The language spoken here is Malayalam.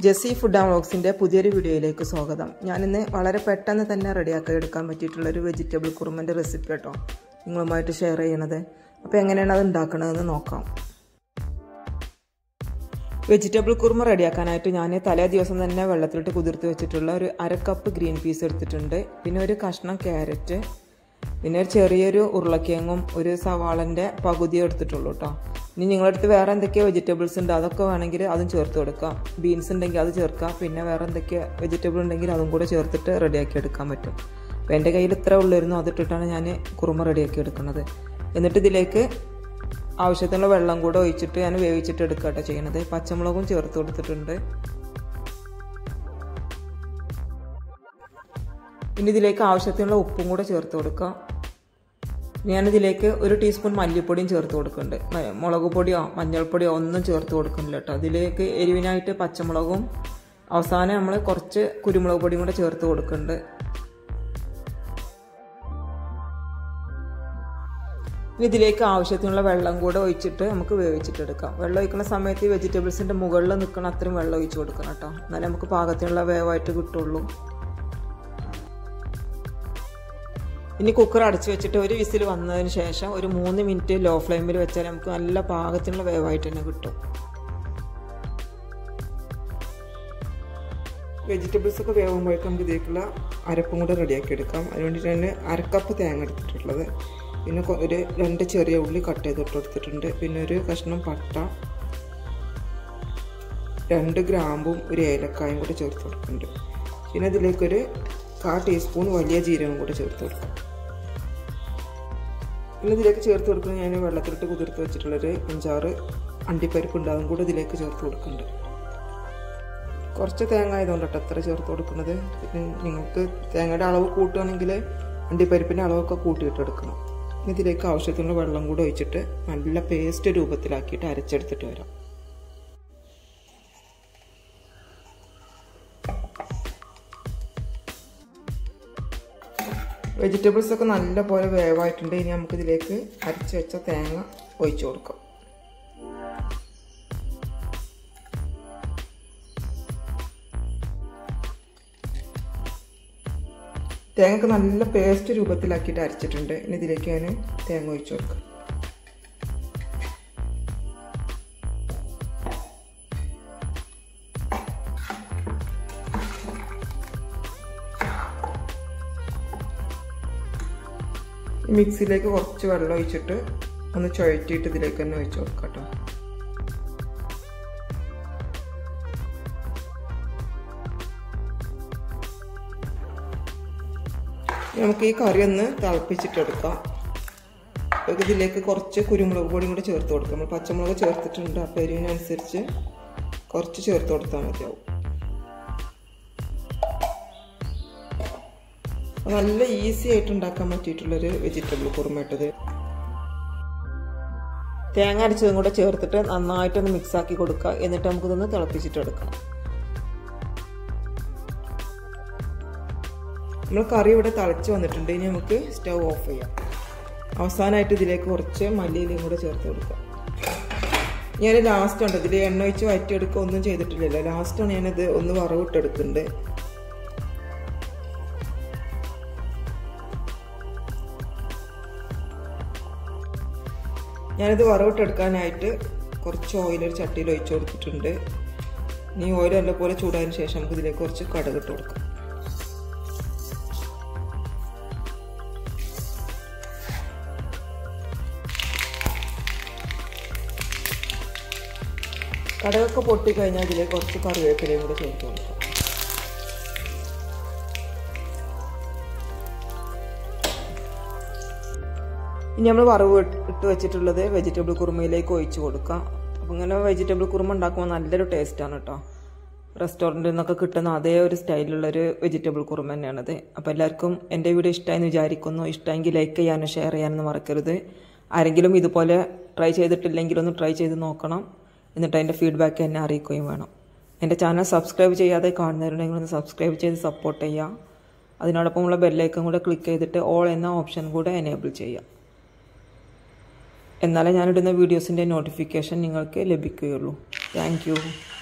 ജെസ്സി ഫുഡ് ആൻഡ് വ്ളോഗ്സിൻ്റെ പുതിയൊരു വീഡിയോയിലേക്ക് സ്വാഗതം ഞാനിന്ന് വളരെ പെട്ടെന്ന് തന്നെ റെഡിയാക്കി എടുക്കാൻ പറ്റിയിട്ടുള്ള ഒരു വെജിറ്റബിൾ കുറുമൻ്റെ റെസിപ്പി കേട്ടോ നിങ്ങളുമായിട്ട് ഷെയർ ചെയ്യണത് അപ്പോൾ എങ്ങനെയാണ് അത് ഉണ്ടാക്കണതെന്ന് നോക്കാം വെജിറ്റബിൾ കുറുമ റെഡിയാക്കാനായിട്ട് ഞാൻ തലേ ദിവസം തന്നെ വെള്ളത്തിലിട്ട് കുതിർത്ത് വെച്ചിട്ടുള്ള ഒരു അര കപ്പ് ഗ്രീൻ പീസ് എടുത്തിട്ടുണ്ട് പിന്നെ ഒരു കഷ്ണം ക്യാരറ്റ് പിന്നെ ഒരു ചെറിയൊരു ഉരുളക്കിഴങ്ങും ഒരു സവാളൻ്റെ പകുതി എടുത്തിട്ടുള്ളൂ കേട്ടോ ഇനി നിങ്ങളടുത്ത് വേറെ എന്തൊക്കെയോ വെജിറ്റബിൾസ് ഉണ്ട് അതൊക്കെ വേണമെങ്കിൽ അതും ചേർത്ത് കൊടുക്കാം ബീൻസ് ഉണ്ടെങ്കിൽ അത് ചേർക്കാം പിന്നെ വേറെ എന്തൊക്കെ വെജിറ്റബിൾ ഉണ്ടെങ്കിൽ അതും കൂടെ ചേർത്തിട്ട് റെഡിയാക്കി എടുക്കാൻ പറ്റും അപ്പോൾ എൻ്റെ കയ്യിൽ ഇത്ര ഉള്ളായിരുന്നു അതിട്ടിട്ടാണ് ഞാൻ കുറുമ റെഡിയാക്കി എടുക്കുന്നത് എന്നിട്ട് ഇതിലേക്ക് ആവശ്യത്തിനുള്ള വെള്ളം കൂടെ ഒഴിച്ചിട്ട് ഞാൻ വേവിച്ചിട്ട് എടുക്കട്ടെ ചെയ്യണത് പച്ചമുളകും ചേർത്ത് കൊടുത്തിട്ടുണ്ട് ഇനി ഇതിലേക്ക് ആവശ്യത്തിനുള്ള ഉപ്പും കൂടെ ചേർത്ത് കൊടുക്കാം ഞാനിതിലേക്ക് ഒരു ടീസ്പൂൺ മല്ലിപ്പൊടിയും ചേർത്ത് കൊടുക്കുന്നുണ്ട് മുളക് പൊടിയോ മഞ്ഞൾപ്പൊടിയോ ഒന്നും ചേർത്ത് കൊടുക്കുന്നില്ല കേട്ടോ അതിലേക്ക് എരിവിനായിട്ട് പച്ചമുളകും അവസാനം നമ്മൾ കുറച്ച് കുരുമുളക് പൊടിയും കൂടെ ചേർത്ത് കൊടുക്കുന്നുണ്ട് ഇതിലേക്ക് ആവശ്യത്തിനുള്ള വെള്ളം കൂടെ ഒഴിച്ചിട്ട് നമുക്ക് വേവിച്ചിട്ടെടുക്കാം വെള്ളം ഒഴിക്കുന്ന സമയത്ത് ഈ വെജിറ്റബിൾസിൻ്റെ മുകളിൽ നിൽക്കണം അത്രയും വെള്ളം ഒഴിച്ച് കൊടുക്കണം കേട്ടോ എന്നാലേ നമുക്ക് പാകത്തിനുള്ള വേവായിട്ട് കിട്ടുള്ളൂ ഇനി കുക്കർ അടച്ചു വെച്ചിട്ട് ഒരു വിസിൽ വന്നതിന് ശേഷം ഒരു മൂന്ന് മിനിറ്റ് ലോ ഫ്ലെയിമിൽ വെച്ചാൽ നമുക്ക് നല്ല പാകത്തിനുള്ള വേവായിട്ട് തന്നെ കിട്ടും വെജിറ്റബിൾസ് ഒക്കെ വേവുമ്പോഴേക്കും നമുക്ക് ഇതിലേക്കുള്ള അരപ്പും കൂടെ റെഡിയാക്കി എടുക്കാം അതിന് വേണ്ടിയിട്ടാണ് അരക്കപ്പ് തേങ്ങ എടുത്തിട്ടുള്ളത് പിന്നെ ഒരു രണ്ട് ചെറിയ ഉള്ളി കട്ട് ചെയ്തിട്ട് കൊടുത്തിട്ടുണ്ട് പിന്നെ ഒരു കഷ്ണം പട്ട രണ്ട് ഗ്രാമ്പും ഒരു ഏലക്കായും കൂടെ ചേർത്ത് കൊടുക്കുന്നുണ്ട് പിന്നെ ഇതിലേക്കൊരു കാ ടീസ്പൂൺ വലിയ ജീരകം കൂടെ ചേർത്ത് കൊടുക്കും പിന്നെ ഇതിലേക്ക് ചേർത്ത് കൊടുക്കുന്നത് ഞാൻ വെള്ളത്തിലിട്ട് കുതിർത്ത് വെച്ചിട്ടുള്ളൊരു അഞ്ചാറ് അണ്ടിപ്പരിപ്പ് ഉണ്ട് അതും കൂടെ ഇതിലേക്ക് ചേർത്ത് കൊടുക്കുന്നുണ്ട് കുറച്ച് തേങ്ങ ആയതുകൊണ്ടട്ടോ എത്ര ചേർത്ത് കൊടുക്കുന്നത് പിന്നെ നിങ്ങൾക്ക് തേങ്ങയുടെ അളവ് കൂട്ടുകയാണെങ്കിൽ അണ്ടിപ്പരിപ്പിൻ്റെ അളവൊക്കെ കൂട്ടിയിട്ടെടുക്കണം ഇതിലേക്ക് ആവശ്യത്തിനുള്ള വെള്ളം കൂടെ ഒഴിച്ചിട്ട് നല്ല പേസ്റ്റ് രൂപത്തിലാക്കിയിട്ട് അരച്ചെടുത്തിട്ട് വരാം വെജിറ്റബിൾസ് ഒക്കെ നല്ല പോലെ വേവായിട്ടുണ്ട് ഇനി നമുക്ക് ഇതിലേക്ക് അരച്ച് വെച്ച തേങ്ങ ഒഴിച്ചു കൊടുക്കാം തേങ്ങക്ക് നല്ല പേസ്റ്റ് രൂപത്തിലാക്കിയിട്ട് അരച്ചിട്ടുണ്ട് ഇനി ഇതിലേക്ക് ഞാൻ തേങ്ങ ഒഴിച്ചു കൊടുക്കാം മിക്സിയിലേക്ക് കുറച്ച് വെള്ളം ഒഴിച്ചിട്ട് ഒന്ന് ചുഴറ്റിയിട്ട് ഇതിലേക്ക് തന്നെ ഒഴിച്ചു കൊടുക്കാം കേട്ടോ നമുക്ക് ഈ കറി ഒന്ന് തിളപ്പിച്ചിട്ടെടുക്കാം ഇതിലേക്ക് കുറച്ച് കുരുമുളക് പൊടിയും കൂടി ചേർത്ത് കൊടുക്കാം നമ്മൾ പച്ചമുളക് ചേർത്തിട്ടുണ്ട് അപ്പോൾ എരിവിനനുസരിച്ച് കുറച്ച് ചേർത്ത് കൊടുത്താൽ മതിയാവും നല്ല ഈസി ആയിട്ട് ഉണ്ടാക്കാൻ പറ്റിയിട്ടുള്ളൊരു വെജിറ്റബിൾ കുറുമയിട്ടത് തേങ്ങ അരച്ചതും കൂടെ ചേർത്തിട്ട് നന്നായിട്ടൊന്ന് മിക്സ് ആക്കി കൊടുക്കുക എന്നിട്ട് നമുക്കിതൊന്ന് തിളപ്പിച്ചിട്ടെടുക്കണം നമ്മൾ കറി ഇവിടെ തിളച്ച് വന്നിട്ടുണ്ട് ഇനി നമുക്ക് സ്റ്റൗ ഓഫ് ചെയ്യാം അവസാനമായിട്ട് ഇതിലേക്ക് കുറച്ച് മല്ലിയിലയും കൂടെ ചേർത്ത് കൊടുക്കാം ഞാൻ ലാസ്റ്റ് ഉണ്ട് ഇതിൽ എണ്ണ ഒഴിച്ച് വയറ്റിയെടുക്കുക ഒന്നും ചെയ്തിട്ടില്ലല്ലോ ലാസ്റ്റാണ് ഞാനിത് ഒന്ന് വറവിട്ടെടുക്കുന്നുണ്ട് ഞാനിത് വറവിട്ടെടുക്കാനായിട്ട് കുറച്ച് ഓയിൽ ഒരു ചട്ടിയിൽ ഒഴിച്ചു കൊടുത്തിട്ടുണ്ട് ഇനി ഓയിൽ നല്ലപോലെ ചൂടായതിനു ശേഷം നമുക്ക് ഇതിലേക്ക് കുറച്ച് കടുകിട്ട് കൊടുക്കാം കടകൊക്കെ പൊട്ടിക്കഴിഞ്ഞാൽ ഇതിലേക്ക് കുറച്ച് കറിവേപ്പിലയും കൂടെ ചേർത്ത് കൊടുക്കാം ഇനി നമ്മൾ വറവ് ഇട്ട് വെച്ചിട്ടുള്ളത് വെജിറ്റബിൾ കുറുമയിലേക്ക് ഒഴിച്ചു കൊടുക്കാം അപ്പം ഇങ്ങനെ വെജിറ്റബിൾ കുറുമ ഉണ്ടാക്കുമ്പോൾ നല്ലൊരു ടേസ്റ്റാണ് കേട്ടോ റെസ്റ്റോറൻറ്റിൽ നിന്നൊക്കെ കിട്ടുന്ന അതേ ഒരു സ്റ്റൈലുള്ളൊരു വെജിറ്റബിൾ കുറുമ തന്നെയാണത് അപ്പോൾ എല്ലാവർക്കും എൻ്റെ വീഡിയോ ഇഷ്ടമായെന്ന് വിചാരിക്കുന്നു ഇഷ്ടമെങ്കിൽ ലൈക്ക് ചെയ്യാനും ഷെയർ ചെയ്യാനൊന്നും മറക്കരുത് ആരെങ്കിലും ഇതുപോലെ ട്രൈ ചെയ്തിട്ടില്ലെങ്കിൽ ഒന്ന് ട്രൈ ചെയ്ത് നോക്കണം എന്നിട്ട് അതിൻ്റെ ഫീഡ്ബാക്ക് എന്നെ അറിയിക്കുകയും വേണം എൻ്റെ ചാനൽ സബ്സ്ക്രൈബ് ചെയ്യാതെ കാണുന്നവരുണ്ടെങ്കിൽ ഒന്ന് സബ്സ്ക്രൈബ് ചെയ്ത് സപ്പോർട്ട് ചെയ്യുക അതിനോടൊപ്പമുള്ള ബെല്ലൈക്കൺ കൂടെ ക്ലിക്ക് ചെയ്തിട്ട് ഓൾ എന്ന ഓപ്ഷൻ കൂടെ എനേബിൾ ചെയ്യുക എന്നാലേ ഞാനിടുന്ന വീഡിയോസിൻ്റെ നോട്ടിഫിക്കേഷൻ നിങ്ങൾക്ക് ലഭിക്കുകയുള്ളൂ താങ്ക്